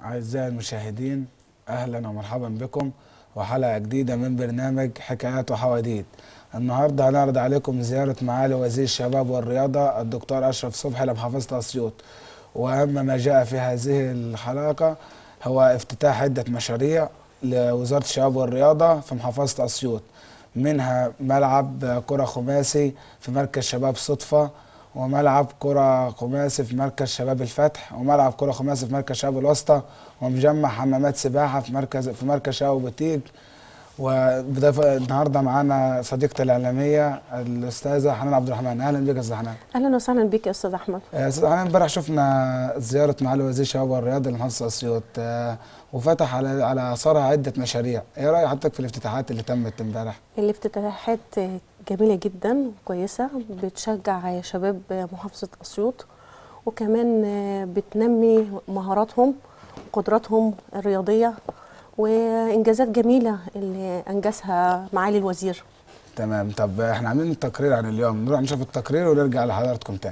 أعزائي المشاهدين أهلا ومرحبا بكم وحلقة جديدة من برنامج حكايات وحواديت النهاردة هنعرض عليكم زيارة معالي وزير الشباب والرياضة الدكتور أشرف صبحي لمحافظة أسيوط وأهم ما جاء في هذه الحلقة هو افتتاح عدة مشاريع لوزارة الشباب والرياضة في محافظة أسيوط منها ملعب كرة خماسي في مركز شباب صدفة وملعب كرة خماسي في مركز شباب الفتح وملعب كرة خماسي في مركز شباب الوسطى ومجمع حمامات سباحة في مركز في مركز شباب بوتيج وبضيفة النهارده معانا صديقتي الإعلامية الأستاذة حنان عبد الرحمن أهلا بك يا أستاذ حنان اهلا وسهلا بك يا استاذ احمد آه، أستاذ حنان امبارح شفنا زيارة معالي وزير الشباب والرياضة لمحافظة أسيوط آه، وفتح على على أثرها عدة مشاريع إيه رأي حضرتك في الافتتاحات اللي تمت امبارح؟ الافتتاحات جميله جدا وكويسه بتشجع شباب محافظه اسيوط وكمان بتنمي مهاراتهم وقدراتهم الرياضيه وانجازات جميله اللي انجزها معالي الوزير تمام طب احنا عاملين تقرير عن اليوم نروح نشوف التقرير ونرجع لحضراتكم تاني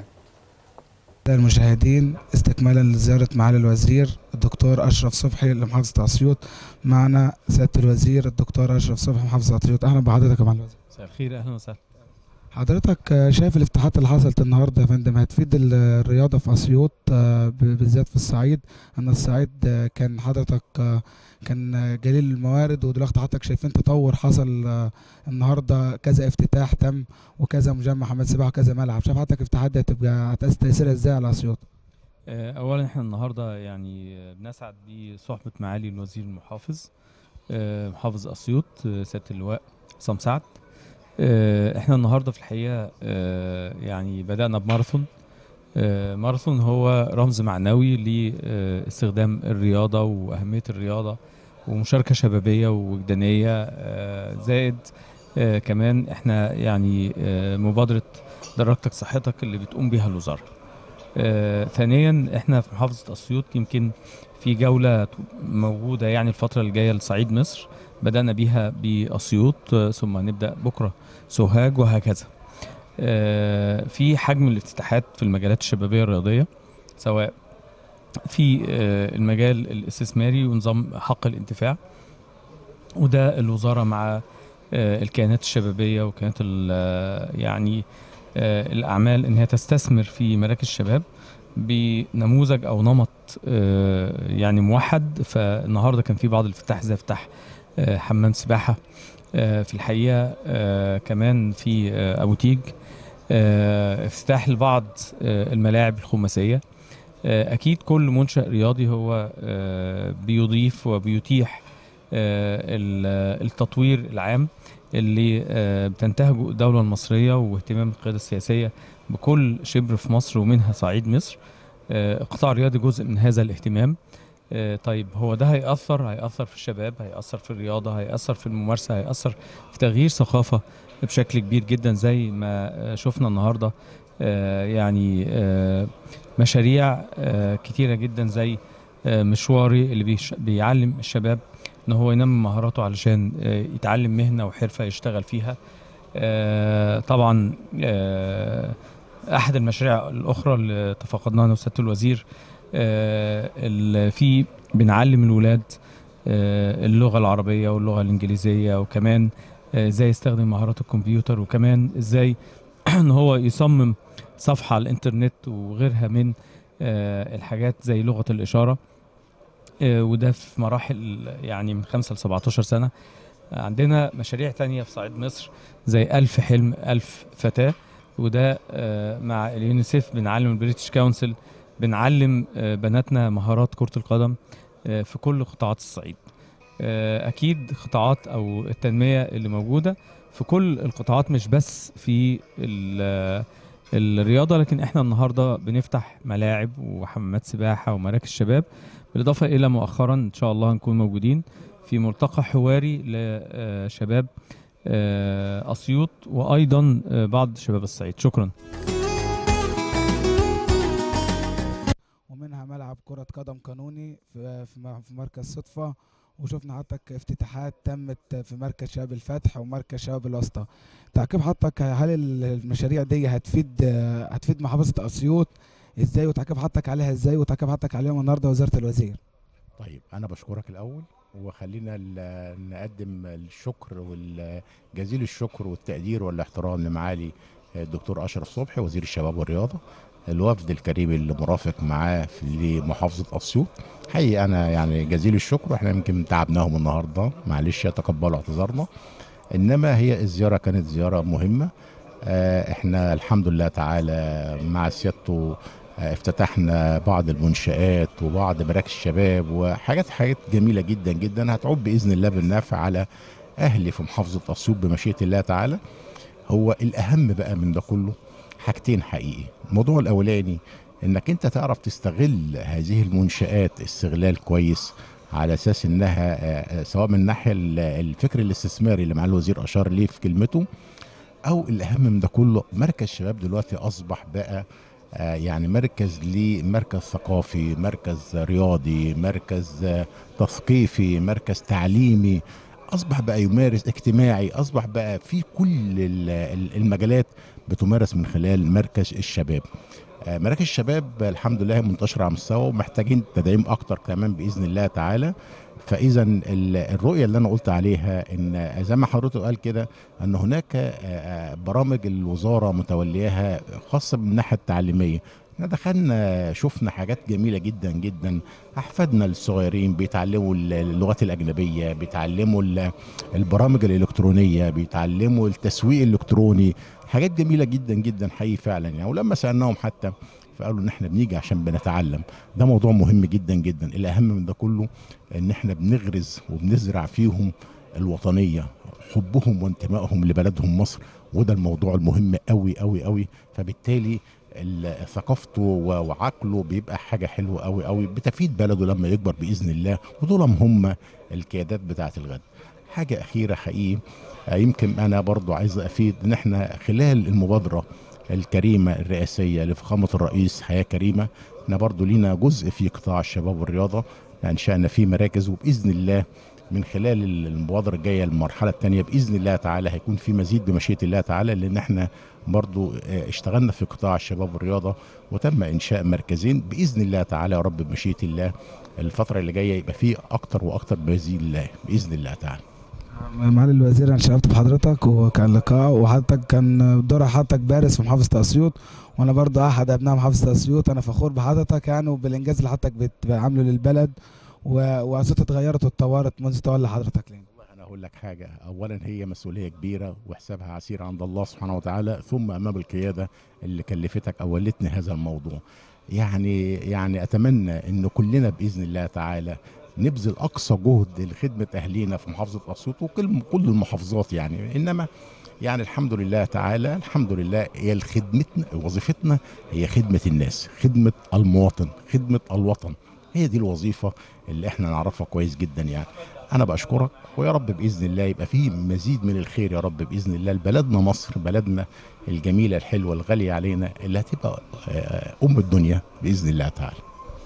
المشاهدين استكمالا لزيارة معالي الوزير الدكتور أشرف صبحي لمحافظة أسيوط معنا سيادة الوزير الدكتور أشرف صبحي محافظة أسيوط أهلا بحضرتك يا معالي الوزير مساء الخير اهلا وسهلا حضرتك آه، شايف الافتتاحات اللي حصلت النهارده يا فندم هتفيد ال- الرياضة في أسيوط آه، ب- بالذات في الصعيد أن الصعيد آه، كان حضرتك آه، كان آه، قليل الموارد ودلوقتي حضرتك شايفين تطور حصل آه، النهارده كذا افتتاح تم وكذا مجمع حمام سباحة وكذا ملعب شايف حضرتك الافتتاحات دي هتبقى هتأثر تأثيرها ازاي على أسيوط؟ آه، اولا احنا النهارده يعني آه، بنسعد بصحبه معالي الوزير المحافظ آه، محافظ اسيوط آه، سياده اللواء عصام سعد آه، احنا النهارده في الحقيقه آه، يعني بدانا بماراثون آه، ماراثون هو رمز معنوي لاستخدام الرياضه واهميه الرياضه ومشاركه شبابيه ووجدانيه آه، زائد آه، كمان احنا يعني آه، مبادره درجتك صحتك اللي بتقوم بها الوزاره آه، ثانيا احنا في محافظه اسيوط يمكن في جوله ت- موجوده يعني الفتره الجايه لصعيد مصر بدانا بيها باسيوط آه، ثم نبدا بكره سوهاج وهكذا آه، في حجم الافتتاحات في المجالات الشبابيه الرياضيه سواء في آه، المجال الاستثماري ونظام حق الانتفاع وده الوزاره مع آه، الكيانات الشبابيه وكيانات ال- آه، يعني آه، الاعمال ان هي تستثمر في مراكز الشباب بنموذج او نمط آه، يعني موحد فالنهارده كان في بعض الافتتاح زي افتتاح آه، حمام سباحه آه، في الحقيقه آه، كمان في آه، ابو تيج آه، افتتاح لبعض آه، الملاعب الخماسيه آه، اكيد كل منشا رياضي هو آه، بيضيف وبيتيح آه، ال- التطوير العام اللي آه، بتنتهجه الدولة المصرية واهتمام القيادة السياسية بكل شبر في مصر ومنها صعيد مصر آه، القطاع الرياضي جزء من هذا الاهتمام آه، طيب هو ده هيأثر هيأثر في الشباب هيأثر في الرياضة هيأثر في الممارسة هيأثر في تغيير ثقافة بشكل كبير جدا زي ما آه، شفنا النهاردة آه، يعني آه، مشاريع آه، كتيرة جدا زي آه، مشواري اللي بيش- بيعلم الشباب ان هو ينمي مهاراته علشان آه، يتعلم مهنه وحرفه يشتغل فيها آه، طبعا آه، احد المشاريع الاخرى اللي تفقدناها انا وسياده الوزير آه، اللي في بنعلم الولاد آه، اللغه العربيه واللغه الانجليزيه وكمان آه، ازاي يستخدم مهارات الكمبيوتر وكمان ازاي ان هو يصمم صفحه على الانترنت وغيرها من آه، الحاجات زي لغه الاشاره آه، وده في مراحل يعني من 5 ل 17 سنة آه، عندنا مشاريع تانية في صعيد مصر زي ألف حلم ألف فتاة وده آه، مع اليونيسيف بنعلم البريتش كونسل بنعلم آه، بناتنا مهارات كرة القدم آه، في كل قطاعات الصعيد آه، أكيد قطاعات أو التنمية اللي موجودة في كل القطاعات مش بس في ال- الرياضة لكن احنا النهاردة بنفتح ملاعب وحمامات سباحة ومراكز شباب بالإضافة إلى مؤخرا إن شاء الله هنكون موجودين في ملتقى حواري لشباب أسيوط وأيضا آه، بعض شباب الصعيد شكرا ومنها ملعب كرة قدم قانوني في في م- في مركز صدفة وشفنا حضرتك افتتاحات تمت في مركز شباب الفتح ومركز شباب الوسطى تعقيب حضرتك هل ال- المشاريع دي هتفيد هتفيد محافظة أسيوط ازاي وتعقيب حضرتك عليها ازاي وتعقيب حضرتك عليها النهارده وزارة الوزير طيب انا بشكرك الاول وخلينا ال- نقدم الشكر والجزيل الشكر والتقدير والاحترام لمعالي الدكتور اشرف صبحي وزير الشباب والرياضه الوفد الكريم اللي مرافق معاه في لمحافظه اسيوط حقيقي انا يعني جزيل الشكر واحنا يمكن تعبناهم النهارده معلش يتقبلوا اعتذارنا انما هي الزياره كانت زياره مهمه آه، احنا الحمد لله تعالى مع سيادته آه، افتتحنا بعض المنشآت وبعض مراكز الشباب وحاجات حاجات جميلة جدا جدا هتعود بإذن الله بالنفع على أهلي في محافظة أسيوط بمشيئة الله تعالى هو الأهم بقى من ده كله حاجتين حقيقي الموضوع الأولاني إنك أنت تعرف تستغل هذه المنشآت استغلال كويس على أساس إنها آه، آه، سواء من الناحية ال- الفكر الاستثماري اللي معالي الوزير أشار ليه في كلمته او الاهم من ده كله مركز شباب دلوقتي اصبح بقى آه، يعني مركز لمركز ثقافي مركز رياضي مركز آه، تثقيفي مركز تعليمي اصبح بقى يمارس اجتماعي اصبح بقى في كل ال- ال- المجالات بتمارس من خلال مركز الشباب آه، مراكز الشباب الحمد لله منتشره على مستوى ومحتاجين تدعيم اكتر كمان باذن الله تعالى فاذا ال- الرؤيه اللي انا قلت عليها ان زي ما حضرتك قال كده ان هناك آه، آه، برامج الوزاره متولياها خاصه بالناحيه التعليميه احنا دخلنا شفنا حاجات جميله جدا جدا احفادنا الصغيرين بيتعلموا ال- اللغات الاجنبيه بيتعلموا ال- البرامج الالكترونيه بيتعلموا التسويق الالكتروني حاجات جميله جدا جدا حقيقي فعلا يعني ولما سالناهم حتى فقالوا ان احنا بنيجي عشان بنتعلم ده موضوع مهم جدا جدا الاهم من ده كله ان احنا بنغرز وبنزرع فيهم الوطنيه حبهم وانتمائهم لبلدهم مصر وده الموضوع المهم قوي قوي قوي فبالتالي ال- ثقافته و- وعقله بيبقى حاجه حلوه قوي قوي بتفيد بلده لما يكبر باذن الله ودول هم القيادات بتاعه الغد حاجه اخيره حقيقي آه، يمكن انا برضو عايز افيد ان احنا خلال المبادره الكريمه الرئاسيه لفخامه الرئيس حياه كريمه احنا برضو لينا جزء في قطاع الشباب والرياضه انشانا فيه مراكز وباذن الله من خلال المبادره الجايه المرحله الثانيه باذن الله تعالى هيكون في مزيد بمشيئه الله تعالى لان احنا برضو آه، اشتغلنا في قطاع الشباب والرياضه وتم انشاء مركزين باذن الله تعالى يا رب بمشيئه الله الفتره اللي جايه يبقى فيه اكتر واكتر باذن الله باذن الله تعالى معالي الوزير انا شرفت بحضرتك وكان لقاء وحضرتك كان دور حضرتك بارز في محافظه اسيوط وانا برضه احد ابناء محافظه اسيوط انا فخور بحضرتك يعني وبالانجاز اللي حضرتك بت- عامله للبلد و- واسيوط اتغيرت واتطورت منذ تولى حضرتك لينا والله انا اقول لك حاجه اولا هي مسؤوليه كبيره وحسابها عسير عند الله سبحانه وتعالى ثم امام القياده اللي كلفتك او ولتني هذا الموضوع يعني يعني اتمنى ان كلنا باذن الله تعالى نبذل اقصى جهد لخدمه اهلينا في محافظه اسيوط وكل كل المحافظات يعني انما يعني الحمد لله تعالى الحمد لله هي خدمتنا وظيفتنا هي خدمه الناس خدمه المواطن خدمه الوطن هي دي الوظيفه اللي احنا نعرفها كويس جدا يعني انا بشكرك ويا رب باذن الله يبقى فيه مزيد من الخير يا رب باذن الله لبلدنا مصر بلدنا الجميله الحلوه الغاليه علينا اللي هتبقى آه، ام الدنيا باذن الله تعالى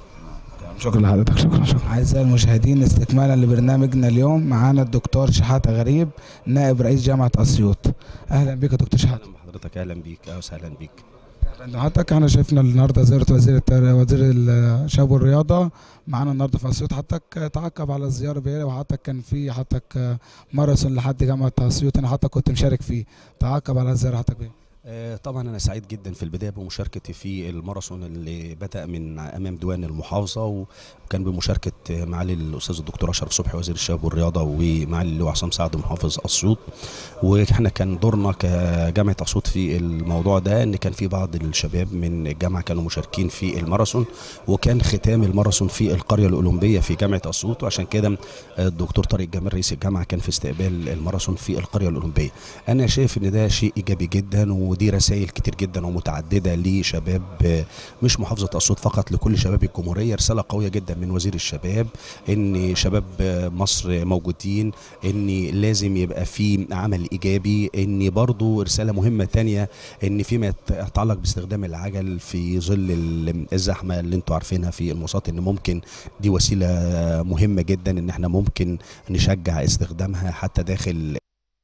شكرا لحضرتك شكرا شكرا اعزائي المشاهدين استكمالا لبرنامجنا اليوم معانا الدكتور شحاته غريب نائب رئيس جامعه اسيوط اهلا بك يا دكتور شحاته اهلا بحضرتك اهلا بيك اهلا وسهلا بيك حضرتك احنا شفنا النهارده زياره وزير التر- وزير الشباب والرياضه معانا النهارده في اسيوط حضرتك تعقب على الزياره بيه وحضرتك كان في حضرتك ماراثون لحد جامعه اسيوط انا حضرتك كنت مشارك فيه تعقب على الزياره حضرتك بيه آه، طبعا انا سعيد جدا في البدايه بمشاركتي في الماراثون اللي بدا من امام ديوان المحافظه وكان بمشاركه آه، معالي الاستاذ الدكتور اشرف صبحي وزير الشباب والرياضه ومعالي اللواء عصام سعد محافظ اسيوط واحنا كان دورنا كجامعه اسيوط في الموضوع ده ان كان في بعض الشباب من الجامعه كانوا مشاركين في الماراثون وكان ختام الماراثون في القريه الاولمبيه في جامعه اسيوط وعشان كده آه، الدكتور طارق جمال رئيس الجامعه كان في استقبال الماراثون في القريه الاولمبيه انا شايف ان ده شيء ايجابي جدا ودي رسائل كتير جدا ومتعدده لشباب آه، مش محافظه اسيوط فقط لكل شباب الجمهوريه رساله قويه جدا من وزير الشباب ان شباب آه، مصر موجودين ان لازم يبقى في عمل ايجابي ان برضو رساله مهمه تانية ان فيما يتعلق باستخدام العجل في ظل ال- الزحمه اللي انتوا عارفينها في المواصلات ان ممكن دي وسيله مهمه جدا ان احنا ممكن نشجع استخدامها حتى داخل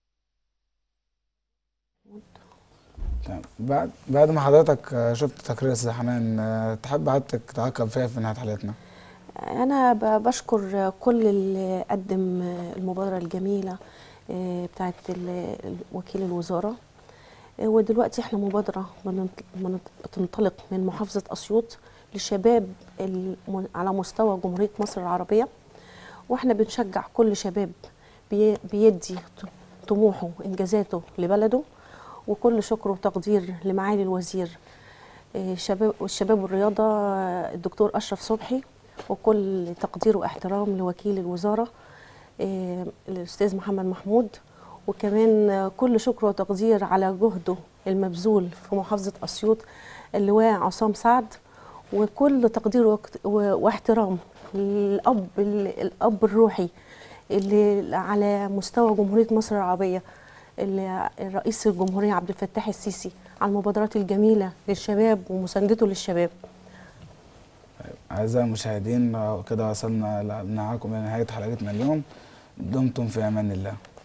تمام بعد بعد ما حضرتك آه، شفت تقرير استاذ حنان آه، تحب حضرتك تعقب فيها في نهايه حلقتنا انا ب- بشكر كل اللي قدم المبادره الجميله آه، بتاعت ال- وكيل الوزاره آه، ودلوقتي احنا مبادره بننط- بننط- بتنطلق من محافظه اسيوط للشباب الم- على مستوى جمهوريه مصر العربيه واحنا بنشجع كل شباب بي- بيدي ط- طموحه وانجازاته لبلده وكل شكر وتقدير لمعالي الوزير آه، شباب والشباب والرياضه آه، الدكتور اشرف صبحي وكل تقدير واحترام لوكيل الوزاره آه، الاستاذ محمد محمود وكمان آه، كل شكر وتقدير على جهده المبذول في محافظه اسيوط اللواء عصام سعد وكل تقدير وقت- و- واحترام للاب ال- الاب الروحي اللي على مستوى جمهوريه مصر العربيه اللي الرئيس الجمهوريه عبد الفتاح السيسي على المبادرات الجميله للشباب ومساندته للشباب أعزائي المشاهدين آه، كده وصلنا ل- معاكم إلى نهاية حلقتنا اليوم دمتم في أمان الله